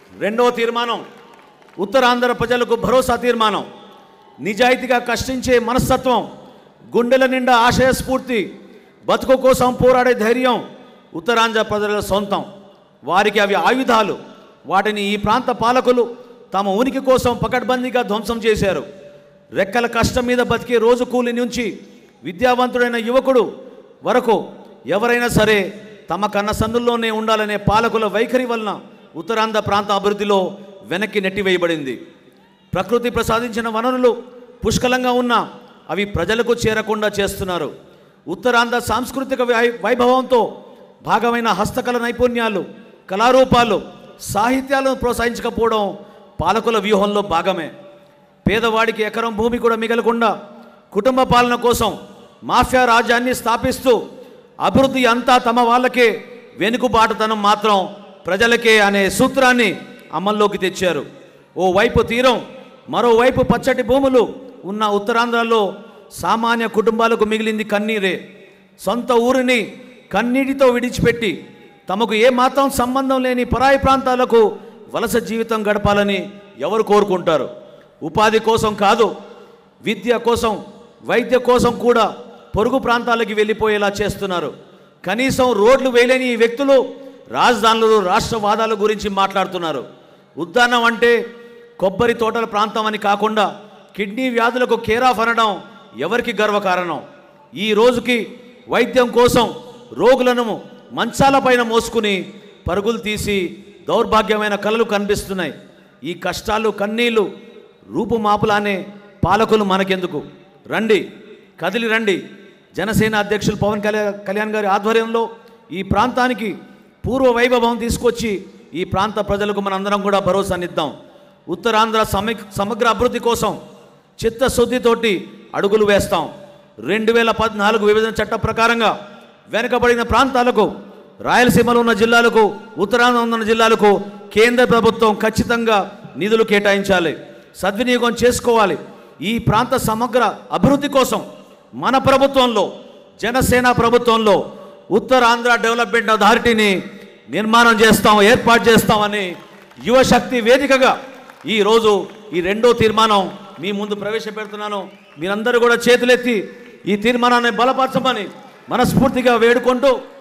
రెండవ తీర్మానం ఉత్తరాంధ్ర ప్రజలకు భరోసా తీర్మానం నిజాయితీగా కష్టించే మనస్తత్వం గుండెల నిండా ఆశయ స్ఫూర్తి బతుకు కోసం పోరాడే ధైర్యం ఉత్తరాంధ్ర ప్రజల సొంతం వారికి అవి ఆయుధాలు వాటిని ఈ ప్రాంత పాలకులు తమ ఉనికి కోసం పకడ్బందీగా ధ్వంసం చేశారు రెక్కల కష్టం మీద బతికే రోజు కూలి నుంచి విద్యావంతుడైన యువకుడు వరకు ఎవరైనా సరే తమ కన్న సందుల్లోనే ఉండాలనే పాలకుల వైఖరి వలన ఉత్తరాంధ్ర ప్రాంత అభివృద్ధిలో వెనక్కి నెట్టివేయబడింది ప్రకృతి ప్రసాదించిన వనరులు పుష్కలంగా ఉన్న అవి ప్రజలకు చేరకుండా చేస్తున్నారు ఉత్తరాంధ్ర సాంస్కృతిక వై- వైభవంతో భాగమైన హస్తకళ నైపుణ్యాలు కళారూపాలు సాహిత్యాలను ప్రోత్సహించకపోవడం పాలకుల వ్యూహంలో భాగమే పేదవాడికి ఎకరం భూమి కూడా మిగలకుండా కుటుంబ పాలన కోసం మాఫియా రాజ్యాన్ని స్థాపిస్తూ అభివృద్ధి అంతా తమ వాళ్ళకే వెనుకబాటుతనం మాత్రం ప్రజలకే అనే సూత్రాన్ని అమల్లోకి తెచ్చారు ఓ వైపు తీరం మరోవైపు పచ్చటి భూములు ఉన్న ఉత్తరాంధ్రలో సామాన్య కుటుంబాలకు మిగిలింది కన్నీరే సొంత ఊరిని కన్నీటితో విడిచిపెట్టి తమకు ఏ మాత్రం సంబంధం లేని పరాయి ప్రాంతాలకు వలస జీవితం గడపాలని ఎవరు కోరుకుంటారు ఉపాధి కోసం కాదు విద్య కోసం వైద్య కోసం కూడా పొరుగు ప్రాంతాలకి వెళ్ళిపోయేలా చేస్తున్నారు కనీసం రోడ్లు వేయలేని ఈ వ్యక్తులు రాజధానులు రాష్ట్రవాదాల గురించి మాట్లాడుతున్నారు ఉద్దానం అంటే కొబ్బరి తోటల ప్రాంతం అని కాకుండా కిడ్నీ వ్యాధులకు కేరాఫ్ అనడం ఎవరికి గర్వకారణం ఈ రోజుకి వైద్యం కోసం రోగులను మంచాలపైన మోసుకుని పరుగులు తీసి దౌర్భాగ్యమైన కళలు కనిపిస్తున్నాయి ఈ కష్టాలు కన్నీళ్లు రూపుమాపులానే పాలకులు మనకెందుకు రండి కదిలి రండి జనసేన అధ్యక్షులు పవన్ కళ్యాణ్ కళ్యాణ్ గారి ఆధ్వర్యంలో ఈ ప్రాంతానికి పూర్వ వైభవం తీసుకొచ్చి ఈ ప్రాంత ప్రజలకు మనందరం కూడా భరోసానిద్దాం ఉత్తరాంధ్ర సమ సమగ్ర అభివృద్ధి కోసం చిత్తశుద్ధితోటి అడుగులు వేస్తాం రెండు వేల పద్నాలుగు విభజన చట్ట ప్రకారంగా వెనుకబడిన ప్రాంతాలకు రాయలసీమలో ఉన్న జిల్లాలకు ఉత్తరాంధ్ర ఉన్న జిల్లాలకు కేంద్ర ప్రభుత్వం ఖచ్చితంగా నిధులు కేటాయించాలి సద్వినియోగం చేసుకోవాలి ఈ ప్రాంత సమగ్ర అభివృద్ధి కోసం మన ప్రభుత్వంలో జనసేన ప్రభుత్వంలో ఉత్తరాంధ్ర డెవలప్మెంట్ అథారిటీని నిర్మాణం చేస్తాం ఏర్పాటు చేస్తామని యువశక్తి వేదికగా ఈరోజు ఈ రెండో తీర్మానం మీ ముందు ప్రవేశపెడుతున్నాను మీరందరూ కూడా చేతులెత్తి ఈ తీర్మానాన్ని బలపరచమని మనస్ఫూర్తిగా వేడుకుంటూ